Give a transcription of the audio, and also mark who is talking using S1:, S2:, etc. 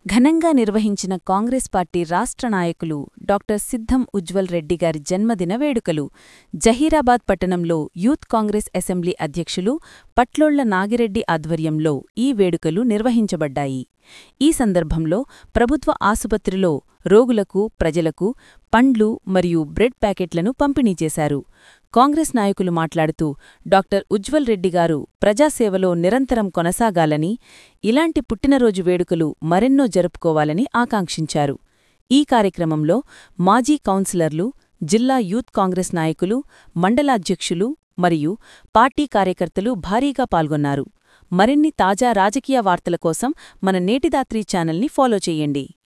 S1: ఘనంగా నిర్వహించిన కాంగ్రెస్ పార్టీ రాష్ట్ర నాయకులు డాక్టర్ సిద్ధం ఉజ్వల్ రెడ్డి గారి జన్మదిన వేడుకలు జహీరాబాద్ పట్టణంలో యూత్ కాంగ్రెస్ అసెంబ్లీ అధ్యక్షులు పట్లోళ్ల నాగిరెడ్డి ఆధ్వర్యంలో ఈ వేడుకలు నిర్వహించబడ్డాయి ఈ సందర్భంలో ప్రభుత్వ ఆసుపత్రిలో రోగులకు ప్రజలకు పండ్లు మరియు బ్రెడ్ ప్యాకెట్లను పంపిణీ చేశారు కాంగ్రెస్ నాయకులు మాట్లాడుతూ డాక్టర్ ఉజ్వల్ రెడ్డి గారు ప్రజాసేవలో నిరంతరం కొనసాగాలని ఇలాంటి పుట్టినరోజు వేడుకలు మరెన్నో జరుపుకోవాలని ఆకాంక్షించారు ఈ కార్యక్రమంలో మాజీ కౌన్సిలర్లు జిల్లా యూత్ కాంగ్రెస్ నాయకులు మండలాధ్యక్షులు మరియు పార్టీ కార్యకర్తలు భారీగా పాల్గొన్నారు మరిన్ని తాజా రాజకీయ వార్తల కోసం మన నేటిదాత్రి ఛానల్ని ఫాలో చేయండి